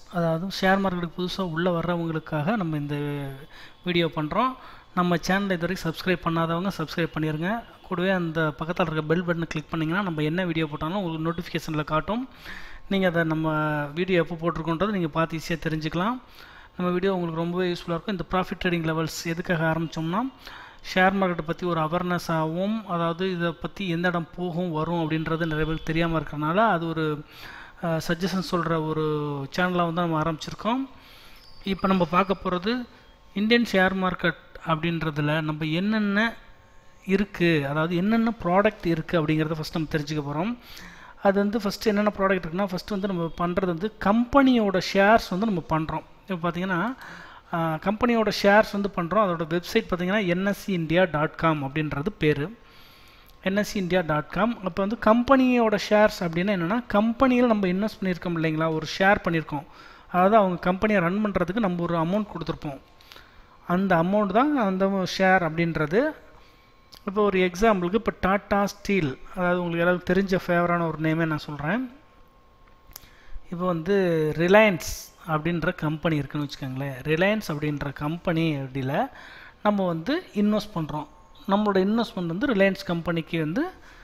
அதாவது ஷேர் மார்க்கெட்டுக்கு புதுசாக உள்ளே வர்றவங்களுக்காக நம்ம இந்த வீடியோ பண்ணுறோம் நம்ம சேனலை இது வரைக்கும் சப்ஸ்கிரைப் பண்ணாதவங்க சப்ஸ்கிரைப் பண்ணிடுங்க கூடவே அந்த பக்கத்தில் இருக்க பெல் பட்டனை கிளிக் பண்ணிங்கன்னா நம்ம என்ன வீடியோ போட்டாலும் உங்களுக்கு நோட்டிஃபிகேஷனில் காட்டும் நீங்கள் அதை நம்ம வீடியோ எப்போ போட்டிருக்கோன்றது நீங்கள் பார்த்து ஈஸியாக தெரிஞ்சுக்கலாம் நம்ம வீடியோ உங்களுக்கு ரொம்பவே யூஸ்ஃபுல்லாக இருக்கும் இந்த ப்ராஃபிட் ட்ரேடிங் லெவல்ஸ் எதுக்காக ஆரம்பித்தோம்னா ஷேர் மார்க்கெட்டை பற்றி ஒரு அவேர்னஸ் ஆகும் அதாவது இதை பற்றி எந்த இடம் போகும் வரும் அப்படின்றது நிறைய பேருக்கு தெரியாமல் இருக்கிறனால அது ஒரு சஜஷன் சொல்கிற ஒரு சேனலாக வந்து நம்ம ஆரம்பிச்சிருக்கோம் இப்போ நம்ம பார்க்க போகிறது இந்தியன் ஷேர் மார்க்கெட் அப்படின்றதுல நம்ம என்னென்ன இருக்குது அதாவது என்னென்ன ப்ராடக்ட் இருக்குது அப்படிங்கிறத ஃபஸ்ட் நம்ம தெரிஞ்சுக்க போகிறோம் அது வந்து ஃபஸ்ட்டு என்னென்ன ப்ராடக்ட் இருக்குன்னா ஃபஸ்ட்டு வந்து நம்ம பண்ணுறது வந்து கம்பெனியோட ஷேர்ஸ் வந்து நம்ம பண்ணுறோம் இப்போ பார்த்தீங்கன்னா கம்பெனியோட ஷேர்ஸ் வந்து பண்ணுறோம் அதோட வெப்சைட் பார்த்தீங்கன்னா என்எஸ்சி இந்தியா டாட் காம் அப்படின்றது பேர் என்எஸ்சி இந்தியா டாட் காம் அப்போ வந்து கம்பெனியோட ஷேர்ஸ் அப்படின்னா என்னென்னா கம்பெனியில் நம்ம இன்வெஸ்ட் பண்ணியிருக்கோம் இல்லைங்களா ஒரு ஷேர் பண்ணியிருக்கோம் அதாவது அவங்க கம்பெனியை ரன் பண்ணுறதுக்கு நம்ம ஒரு அமௌண்ட் கொடுத்துருப்போம் அந்த அமௌண்ட் தான் அந்த ஷேர் அப்படின்றது இப்போ ஒரு எக்ஸாம்பிளுக்கு இப்போ டாட்டா ஸ்டீல் அதாவது உங்களுக்கு எல்லாருக்கும் தெரிஞ்ச ஃபேவரான ஒரு நேமே நான் சொல்கிறேன் இப்போ வந்து ரிலையன்ஸ் அப்படின்ற கம்பெனி இருக்குன்னு வச்சுக்கோங்களேன் ரிலையன்ஸ் அப்படின்ற கம்பெனி அப்படியில் நம்ம வந்து இன்வெஸ்ட் பண்ணுறோம் நம்மளோட இன்வெஸ்ட்மெண்ட் வந்து ரிலையன்ஸ் கம்பெனிக்கு வந்து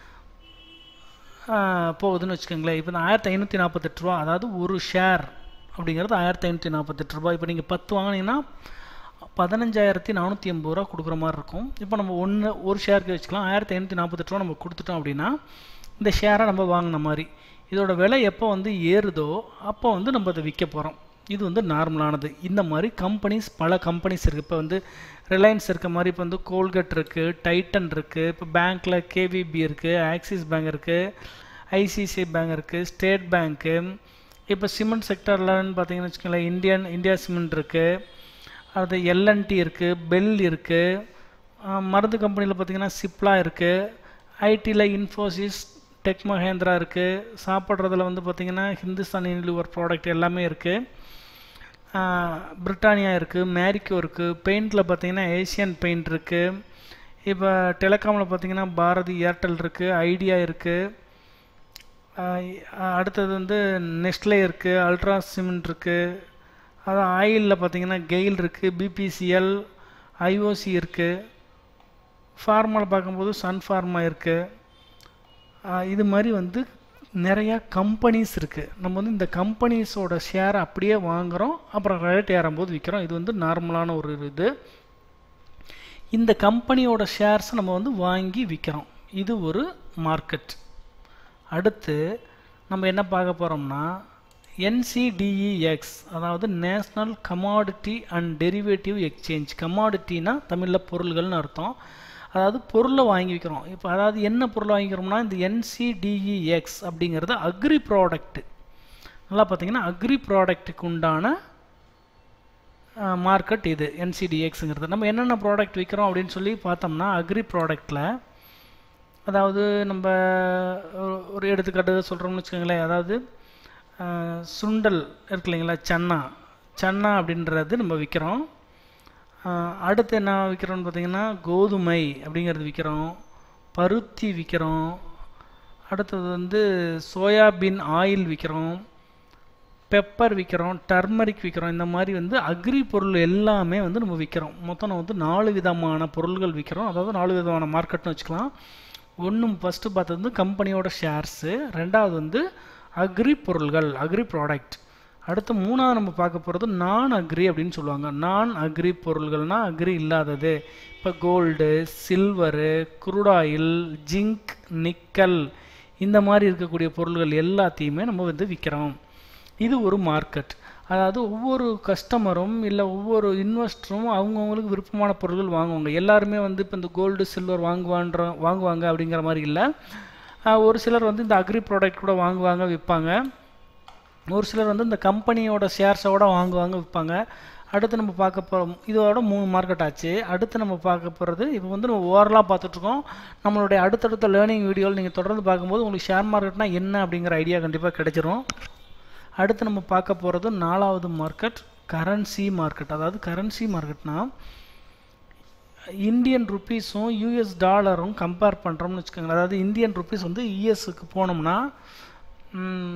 போகுதுன்னு வச்சுக்கோங்களேன் இப்போ இந்த ஆயிரத்தி ஐநூற்றி நாற்பத்தெட்டு ரூபா அதாவது ஒரு ஷேர் அப்படிங்கிறது ஆயிரத்தி ஐநூற்றி நாற்பத்தெட்டு ரூபா இப்போ நீங்கள் பத்து வாங்கினீங்கன்னா பதினஞ்சாயிரத்தி நானூற்றி எண்பது ரூபா கொடுக்குற மாதிரி இருக்கும் இப்போ நம்ம ஒன்று ஒரு ஷேருக்கு வச்சுக்கலாம் ஆயிரத்தி ஐநூற்றி நாற்பத்தெட்டு ரூபா நம்ம கொடுத்துட்டோம் அப்படின்னா இந்த ஷேரை நம்ம வாங்கின மாதிரி இதோட விலை எப்போ வந்து ஏறுதோ அப்போ வந்து நம்ம அதை விற்க போகிறோம் இது வந்து நார்மலானது இந்த மாதிரி கம்பெனிஸ் பல கம்பெனிஸ் இருக்குது இப்போ வந்து ரிலையன்ஸ் இருக்க மாதிரி இப்போ வந்து கோல்கட் இருக்குது டைட்டன் இருக்குது இப்போ பேங்க்கில் கேவிபி இருக்குது ஆக்சிஸ் பேங்க் இருக்குது ஐசிஐசிஐ பேங்க் இருக்குது ஸ்டேட் பேங்க்கு இப்போ சிமெண்ட் செக்டர்லன்னு பார்த்தீங்கன்னு வச்சுக்கோங்களேன் இந்தியன் இந்தியா சிமெண்ட் இருக்குது அது எல்என்டி இருக்குது பெல் இருக்குது மருந்து கம்பெனியில் பார்த்தீங்கன்னா சிப்லா இருக்குது ஐடியில் இன்ஃபோசிஸ் டெக் மஹேந்திரா இருக்குது சாப்பிட்றதுல வந்து பார்த்திங்கன்னா ஹிந்துஸ்தான் யூனிலிவர் ப்ராடக்ட் எல்லாமே இருக்குது பிரிட்டானியா இருக்குது மேரிக்கோ இருக்குது பெயிண்டில் பார்த்தீங்கன்னா ஏஷியன் பெயிண்ட் இருக்குது இப்போ டெலிகாமில் பார்த்தீங்கன்னா பாரதி ஏர்டெல் இருக்குது ஐடியா இருக்குது அடுத்தது வந்து நெஸ்ட்லே இருக்குது அல்ட்ரா சிமெண்ட் இருக்குது அது ஆயிலில் பார்த்தீங்கன்னா கெயில் இருக்குது பிபிசிஎல் ஐஓசி இருக்குது ஃபார்மாவில் பார்க்கும்போது சன் ஃபார்மா இருக்குது இது மாதிரி வந்து நிறையா கம்பெனிஸ் இருக்குது நம்ம வந்து இந்த கம்பெனிஸோட ஷேரை அப்படியே வாங்குகிறோம் அப்புறம் ரேட் ஏறும்போது விற்கிறோம் இது வந்து நார்மலான ஒரு இது இந்த கம்பெனியோட ஷேர்ஸை நம்ம வந்து வாங்கி விற்கிறோம் இது ஒரு மார்க்கெட் அடுத்து நம்ம என்ன பார்க்க போகிறோம்னா என்சிடிஇஎக்ஸ் அதாவது national commodity and derivative exchange கமாடிட்டினா தமிழில் பொருள்கள்னு அர்த்தம் அதாவது பொருளை வாங்கி வைக்கிறோம் இப்போ அதாவது என்ன பொருளை வாங்கிக்கிறோம்னா இந்த என்சிடிஇஎக்ஸ் அப்படிங்கிறது அக்ரி ப்ராடக்ட்டு நல்லா பார்த்தீங்கன்னா அக்ரி ப்ராடக்ட்டுக்கு உண்டான மார்க்கெட் இது என்சிடிஎக்ஸுங்கிறது நம்ம என்னென்ன ப்ராடக்ட் விற்கிறோம் அப்படின்னு சொல்லி பார்த்தோம்னா அக்ரி ப்ராடக்டில் அதாவது நம்ம ஒரு எடுத்துக்காட்டு சொல்கிறோம்னு வச்சுக்கோங்களேன் அதாவது சுண்டல் இருக்கு இல்லைங்களா சன்னா சன்னா அப்படின்றது நம்ம விற்கிறோம் அடுத்து என்ன விற்கிறோம்னு பார்த்தீங்கன்னா கோதுமை அப்படிங்கிறது விற்கிறோம் பருத்தி விற்கிறோம் அடுத்தது வந்து சோயாபீன் ஆயில் விற்கிறோம் பெப்பர் விற்கிறோம் டர்மரிக் விற்கிறோம் இந்த மாதிரி வந்து அக்ரி பொருள் எல்லாமே வந்து நம்ம விற்கிறோம் மொத்தம் நம்ம வந்து நாலு விதமான பொருள்கள் விற்கிறோம் அதாவது நாலு விதமான மார்க்கெட்னு வச்சுக்கலாம் ஒன்று ஃபஸ்ட்டு பார்த்தது வந்து கம்பெனியோட ஷேர்ஸு ரெண்டாவது வந்து அக்ரி பொருள்கள் அக்ரி ப்ராடக்ட் அடுத்து மூணாவது நம்ம பார்க்க போகிறது நான் அக்ரி அப்படின்னு சொல்லுவாங்க நான் அக்ரி பொருள்கள்னால் அக்ரி இல்லாதது இப்போ gold silver crude oil zinc nickel இந்த மாதிரி இருக்கக்கூடிய பொருள்கள் எல்லாத்தையுமே நம்ம வந்து விற்கிறோம் இது ஒரு மார்க்கெட் அதாவது ஒவ்வொரு கஸ்டமரும் இல்லை ஒவ்வொரு இன்வெஸ்டரும் அவங்கவுங்களுக்கு விருப்பமான பொருட்கள் வாங்குவாங்க எல்லாருமே வந்து இப்போ இந்த கோல்டு சில்வர் வாங்குவான்ற வாங்குவாங்க அப்படிங்கிற மாதிரி இல்லை ஒரு சிலர் வந்து இந்த அக்ரி ப்ராடக்ட் கூட வாங்குவாங்க விற்பாங்க ஒரு சிலர் வந்து இந்த கம்பெனியோட ஷேர்ஸோட வாங்குவாங்க விற்பாங்க அடுத்து நம்ம பார்க்க போகிறோம் இதோட மூணு மார்க்கெட் ஆச்சு அடுத்து நம்ம பார்க்க போகிறது இப்போ வந்து நம்ம ஓவரலாக பார்த்துட்ருக்கோம் நம்மளுடைய அடுத்தடுத்த லேர்னிங் வீடியோவில் நீங்கள் தொடர்ந்து பார்க்கும்போது உங்களுக்கு ஷேர் மார்க்கெட்னா என்ன அப்படிங்கிற ஐடியா கண்டிப்பாக கிடைச்சிரும் அடுத்து நம்ம பார்க்க போகிறது நாலாவது மார்க்கெட் கரன்சி மார்க்கெட் அதாவது கரன்சி மார்க்கெட்னா இந்தியன் ருப்பீஸும் யூஎஸ் டாலரும் கம்பேர் பண்ணுறோம்னு வச்சுக்கோங்களேன் அதாவது இந்தியன் ருப்பீஸ் வந்து யூஎஸ்க்கு போனோம்னா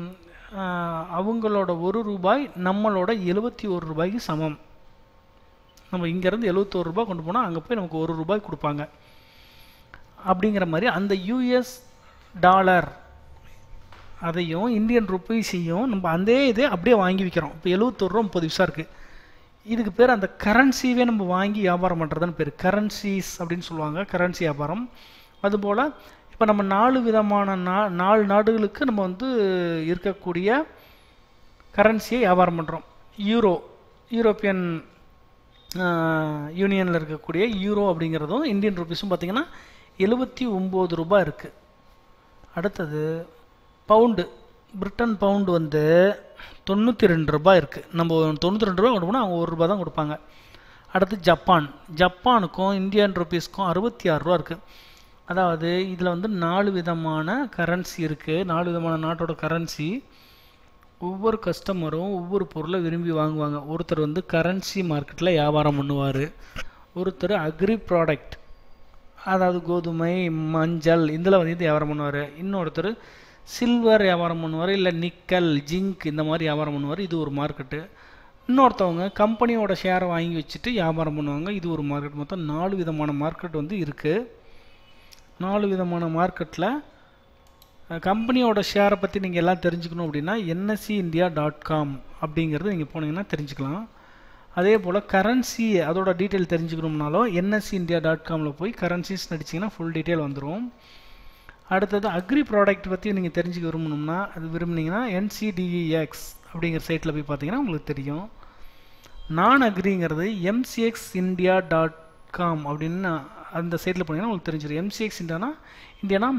அவங்களோட ஒரு ரூபாய் நம்மளோட எழுபத்தி ஒரு ரூபாய்க்கு சமம் நம்ம இங்கேருந்து எழுபத்தோரு ரூபாய் கொண்டு போனால் அங்கே போய் நமக்கு ஒரு ரூபாய் கொடுப்பாங்க அப்படிங்கிற மாதிரி அந்த யூஎஸ் டாலர் அதையும் இந்தியன் ருப்பீஸையும் நம்ம அந்த இதே அப்படியே வாங்கி விற்கிறோம் இப்போ எழுபத்தோரு ரூபா முப்பது விசா இருக்குது இதுக்கு பேர் அந்த கரன்சியவே நம்ம வாங்கி வியாபாரம் பண்ணுறதுன்னு பேர் கரன்சிஸ் அப்படின்னு சொல்லுவாங்க கரன்சி வியாபாரம் அதுபோல் இப்போ நம்ம நாலு விதமான நா நாலு நாடுகளுக்கு நம்ம வந்து இருக்கக்கூடிய கரன்சியை வியாபாரம் பண்ணுறோம் யூரோ யூரோப்பியன் யூனியனில் இருக்கக்கூடிய யூரோ அப்படிங்கிறதும் இந்தியன் ருபீஸும் பார்த்திங்கன்னா எழுபத்தி ஒம்பது ரூபாய் இருக்குது அடுத்தது பவுண்டு பிரிட்டன் பவுண்டு வந்து தொண்ணூற்றி ரெண்டு ரூபாய் இருக்குது நம்ம தொண்ணூற்றி ரெண்டு ரூபா கொண்டு போனால் அவங்க ஒரு ரூபா தான் கொடுப்பாங்க அடுத்து ஜப்பான் ஜப்பானுக்கும் இந்தியன் ருபீஸ்க்கும் அறுபத்தி ஆறு ரூபா இருக்குது அதாவது இதில் வந்து நாலு விதமான கரன்சி இருக்குது நாலு விதமான நாட்டோட கரன்சி ஒவ்வொரு கஸ்டமரும் ஒவ்வொரு பொருளை விரும்பி வாங்குவாங்க ஒருத்தர் வந்து கரன்சி மார்க்கெட்டில் வியாபாரம் பண்ணுவார் ஒருத்தர் அக்ரி ப்ராடக்ட் அதாவது கோதுமை மஞ்சள் இதில் வந்து இது வியாபாரம் பண்ணுவார் இன்னொருத்தர் சில்வர் வியாபாரம் பண்ணுவார் இல்லை நிக்கல் ஜிங்க் இந்த மாதிரி வியாபாரம் பண்ணுவார் இது ஒரு மார்க்கெட்டு இன்னொருத்தவங்க கம்பெனியோட ஷேரை வாங்கி வச்சுட்டு வியாபாரம் பண்ணுவாங்க இது ஒரு மார்க்கெட் மொத்தம் நாலு விதமான மார்க்கெட் வந்து இருக்குது நாலு விதமான மார்க்கெட்டில் கம்பெனியோட ஷேரை பற்றி நீங்கள் எல்லாம் தெரிஞ்சுக்கணும் அப்படின்னா என்எஸ்சி இந்தியா டாட் காம் அப்படிங்கிறது நீங்கள் போனீங்கன்னா தெரிஞ்சுக்கலாம் அதே போல் கரன்சி அதோட டீட்டெயில் தெரிஞ்சுக்கணும்னாலும் என்எஸ்சி இந்தியா டாட் காமில் போய் கரன்சிஸ் நடிச்சிங்கன்னா ஃபுல் டீட்டெயில் வந்துடும் அடுத்தது அக்ரி ப்ராடக்ட் பற்றி நீங்கள் தெரிஞ்சுக்க விரும்பணும்னா அது விரும்புனீங்கன்னா என்சிடிஇஎக்ஸ் அப்படிங்கிற சைட்டில் போய் பார்த்தீங்கன்னா உங்களுக்கு தெரியும் நான் அக்ரிங்கிறது எம்சிஎக்ஸ் இந்தியா டாட் காம் அப்படின்னு அந்த சைட்டில் போனீங்கன்னா உங்களுக்கு தெரிஞ்சிடும் எம்சிஎக்ஸ் இந்தியானா இந்தியானா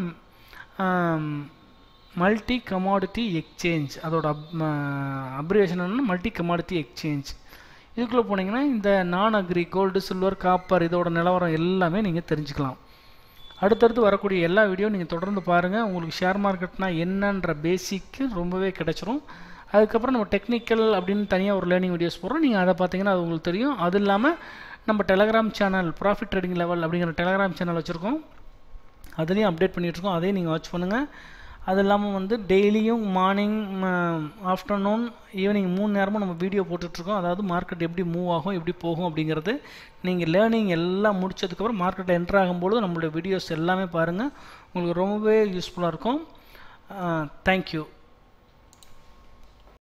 மல்டி கமாடிட்டி எக்ஸ்சேஞ்ச் அதோட அப்ரிவேஷன் என்னன்னா மல்டி கமாடிட்டி எக்ஸ்சேஞ்ச் இதுக்குள்ளே போனீங்கன்னா இந்த நான் அக்ரி கோல்டு சில்வர் காப்பர் இதோட நிலவரம் எல்லாமே நீங்கள் தெரிஞ்சுக்கலாம் அடுத்தடுத்து வரக்கூடிய எல்லா வீடியோ நீங்கள் தொடர்ந்து பாருங்கள் உங்களுக்கு ஷேர் மார்க்கெட்னா என்னன்ற பேசிக்கு ரொம்பவே கிடச்சிரும் அதுக்கப்புறம் நம்ம டெக்னிக்கல் அப்படின்னு தனியாக ஒரு லேர்னிங் வீடியோஸ் போடுறோம் நீங்கள் அதை பார்த்தீங்கன்னா அது உங்களுக்கு தெரியும் அது இல்லாமல் நம்ம Telegram channel profit trading level அப்படிங்கிற டெலகிராம் சேனல் வச்சுருக்கோம் அதுலேயும் அப்டேட் பண்ணிகிட்ருக்கோம் அதையும் நீங்கள் வாட்ச் பண்ணுங்கள் அது இல்லாமல் வந்து டெய்லியும் மார்னிங் ஆஃப்டர்நூன் ஈவினிங் மூணு நேரமும் நம்ம வீடியோ போட்டுட்ருக்கோம் அதாவது மார்க்கெட் எப்படி மூவ் ஆகும் எப்படி போகும் அப்படிங்கிறது நீங்கள் லேர்னிங் எல்லாம் முடிச்சதுக்கப்புறம் மார்க்கெட்டில் என்ட்ரு ஆகும்போது நம்மளுடைய வீடியோஸ் எல்லாமே பாருங்கள் உங்களுக்கு ரொம்பவே யூஸ்ஃபுல்லாக இருக்கும் தேங்க்யூ